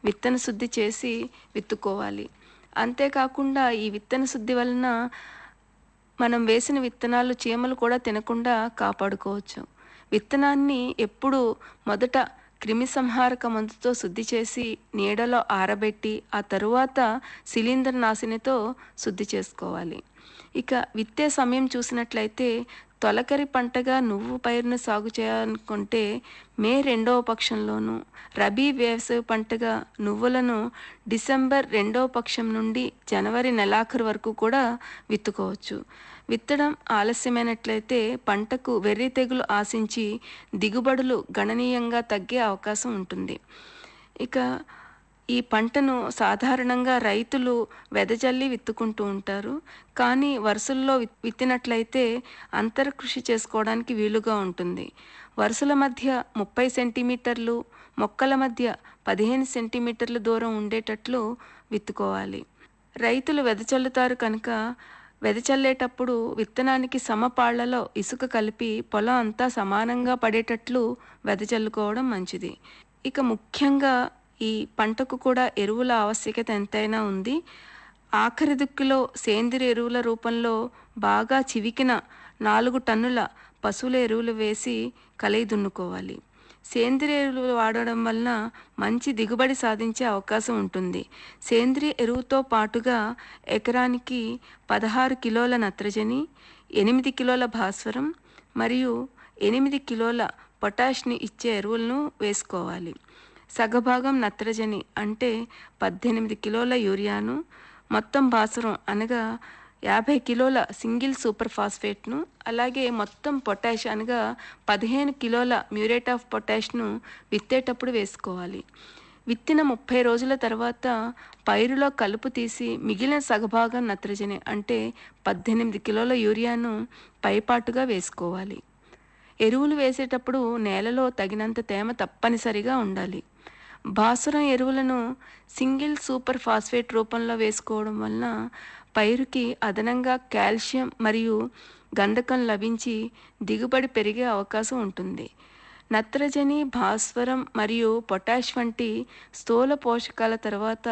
విత్తన శుద్ధి చేసి విత్తుకోవాలి అంతేకాకుండా ఈ విత్తన శుద్ధి వలన మనం వేసిన విత్తనాలు చీమలు కూడా తినకుండా కాపాడుకోవచ్చు విత్తనాన్ని ఎప్పుడు మొదట క్రిమి సంహారక మందుతో శుద్ధి చేసి నీడలో ఆరబెట్టి ఆ తరువాత శిలీంద్ర నాశినితో శుద్ధి చేసుకోవాలి ఇక విత్తే సమయం చూసినట్లయితే తొలకరి పంటగా నువ్వు పైరును సాగు చేయాలనుకుంటే మే రెండవ పక్షంలోను రబీ వేసవి పంటగా నువ్వులను డిసెంబర్ రెండవ పక్షం నుండి జనవరి నెలాఖరు వరకు కూడా విత్తుకోవచ్చు విత్తడం ఆలస్యమైనట్లయితే పంటకు వెర్రి తెగులు ఆశించి దిగుబడులు గణనీయంగా తగ్గే అవకాశం ఉంటుంది ఇక ఈ పంటను సాధారణంగా రైతులు వెదజల్లి విత్తుకుంటూ ఉంటారు కానీ వరుసల్లో విత్- విత్తినట్లయితే అంతర కృషి చేసుకోవడానికి వీలుగా ఉంటుంది వరుసల మధ్య ముప్పై సెంటీమీటర్లు మొక్కల మధ్య పదిహేను సెంటీమీటర్ల దూరం ఉండేటట్లు విత్తుకోవాలి రైతులు వెదజల్లుతారు కనుక వెదచల్లేటప్పుడు విత్తనానికి సమపాళ్లలో ఇసుక కలిపి పొలం అంతా సమానంగా పడేటట్లు వెదజల్లుకోవడం మంచిది ఇక ముఖ్యంగా ఈ పంటకు కూడా ఎరువుల ఆవశ్యకత ఎంతైనా ఉంది ఆఖరి దుక్కిలో సేంద్రియ ఎరువుల రూపంలో బాగా చివికిన నాలుగు టన్నుల పశువుల ఎరువులు వేసి కలయి దున్నుకోవాలి సేంద్రియ ఎరువులు వాడడం వలన మంచి దిగుబడి సాధించే అవకాశం ఉంటుంది సేంద్రియ ఎరువుతో పాటుగా ఎకరానికి పదహారు కిలోల నత్రజని ఎనిమిది కిలోల భాస్వరం మరియు ఎనిమిది కిలోల పొటాష్ని ఇచ్చే ఎరువులను వేసుకోవాలి సగభాగం నత్రజని అంటే పద్దెనిమిది కిలోల యూరియాను మొత్తం భాస్వరం అనగా యాభై కిలోల సింగిల్ సూపర్ ఫాస్ఫేట్ను అలాగే మొత్తం పొటాష్ అనగా పదిహేను కిలోల మ్యూరేట్ ఆఫ్ పొటాష్ను విత్తేటప్పుడు వేసుకోవాలి విత్తిన ముప్పై రోజుల తర్వాత పైరులో కలుపు తీసి మిగిలిన సగభాగం నత్రజని అంటే పద్దెనిమిది కిలోల యూరియాను పైపాటుగా వేసుకోవాలి ఎరువులు వేసేటప్పుడు నేలలో తగినంత తేమ తప్పనిసరిగా ఉండాలి భాసురం ఎరువులను సింగిల్ సూపర్ ఫాస్ఫేట్ రూపంలో వేసుకోవడం వలన పైరుకి అదనంగా కాల్షియం మరియు గంధకం లభించి దిగుబడి పెరిగే అవకాశం ఉంటుంది నత్రజని భాస్వరం మరియు పొటాష్ వంటి స్థూల పోషకాల తర్వాత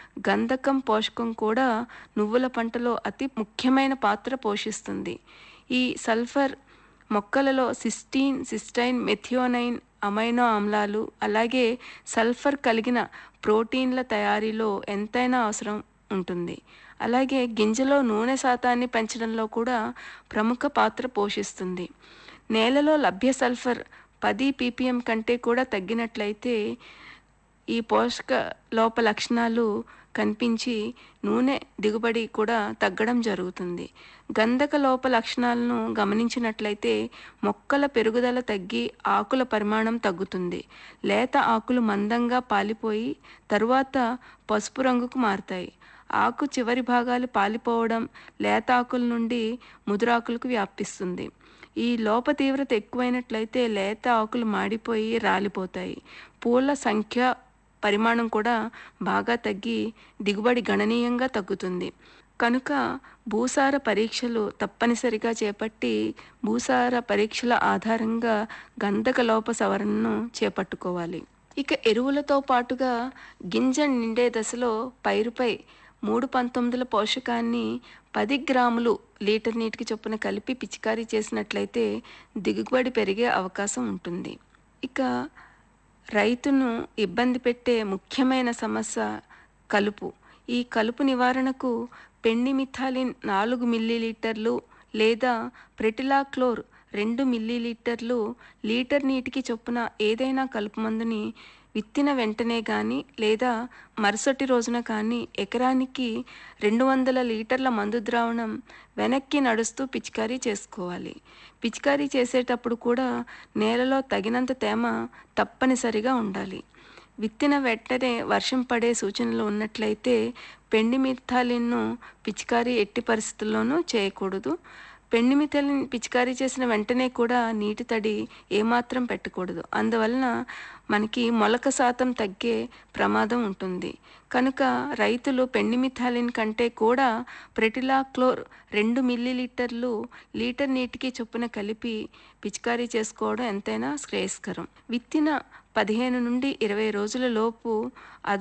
గంధకం పోషకం కూడా నువ్వుల పంటలో అతి ముఖ్యమైన పాత్ర పోషిస్తుంది ఈ సల్ఫర్ మొక్కలలో సిస్టీన్ సిస్టైన్ మెథియోనైన్ అమైనో ఆమ్లాలు అలాగే సల్ఫర్ కలిగిన ప్రోటీన్ల తయారీలో ఎంతైనా అవసరం ఉంటుంది అలాగే గింజలో నూనె శాతాన్ని పెంచడంలో కూడా ప్రముఖ పాత్ర పోషిస్తుంది నేలలో లభ్య సల్ఫర్ పది పీపీఎం కంటే కూడా తగ్గినట్లయితే ఈ పోషక లోప లక్షణాలు కనిపించి నూనె దిగుబడి కూడా తగ్గడం జరుగుతుంది గంధక లోప లక్షణాలను గమనించినట్లయితే మొక్కల పెరుగుదల తగ్గి ఆకుల పరిమాణం తగ్గుతుంది లేత ఆకులు మందంగా పాలిపోయి తరువాత పసుపు రంగుకు మారుతాయి ఆకు చివరి భాగాలు పాలిపోవడం లేత ఆకుల నుండి ముదురాకులకు వ్యాపిస్తుంది ఈ లోప తీవ్రత ఎక్కువైనట్లయితే లేత ఆకులు మాడిపోయి రాలిపోతాయి పూల సంఖ్య పరిమాణం కూడా బాగా తగ్గి దిగుబడి గణనీయంగా తగ్గుతుంది కనుక భూసార పరీక్షలు తప్పనిసరిగా చేపట్టి భూసార పరీక్షల ఆధారంగా గంధక లోప సవరణను చేపట్టుకోవాలి ఇక ఎరువులతో పాటుగా గింజ నిండే దశలో పైరుపై మూడు పంతొమ్మిదిల పోషకాన్ని పది గ్రాములు లీటర్ నీటికి చొప్పున కలిపి పిచికారీ చేసినట్లయితే దిగుబడి పెరిగే అవకాశం ఉంటుంది ఇక రైతును ఇబ్బంది పెట్టే ముఖ్యమైన సమస్య కలుపు ఈ కలుపు నివారణకు పెండిమిథాలిన్ నాలుగు మిల్లీలీటర్లు లేదా ప్రెటిలాక్లోర్ రెండు మిల్లీలీటర్లు లీటర్ నీటికి చొప్పున ఏదైనా కలుపు మందుని విత్తిన వెంటనే కానీ లేదా మరుసటి రోజున కానీ ఎకరానికి రెండు వందల లీటర్ల మందు ద్రావణం వెనక్కి నడుస్తూ పిచికారీ చేసుకోవాలి పిచికారీ చేసేటప్పుడు కూడా నేలలో తగినంత తేమ తప్పనిసరిగా ఉండాలి విత్తిన వెంటనే వర్షం పడే సూచనలు ఉన్నట్లయితే పెండి మిథాలిన్ను పిచికారీ ఎట్టి పరిస్థితుల్లోనూ చేయకూడదు పెండి మిథాలిన్ పిచికారీ చేసిన వెంటనే కూడా నీటి తడి ఏమాత్రం పెట్టకూడదు అందువలన మనకి మొలక శాతం తగ్గే ప్రమాదం ఉంటుంది కనుక రైతులు పెండి మిథాలిన్ కంటే కూడా ప్రెటిలాక్లోర్ రెండు మిల్లీలీటర్లు లీటర్ నీటికి చొప్పున కలిపి పిచికారీ చేసుకోవడం ఎంతైనా శ్రేయస్కరం విత్తిన పదిహేను నుండి ఇరవై రోజుల లోపు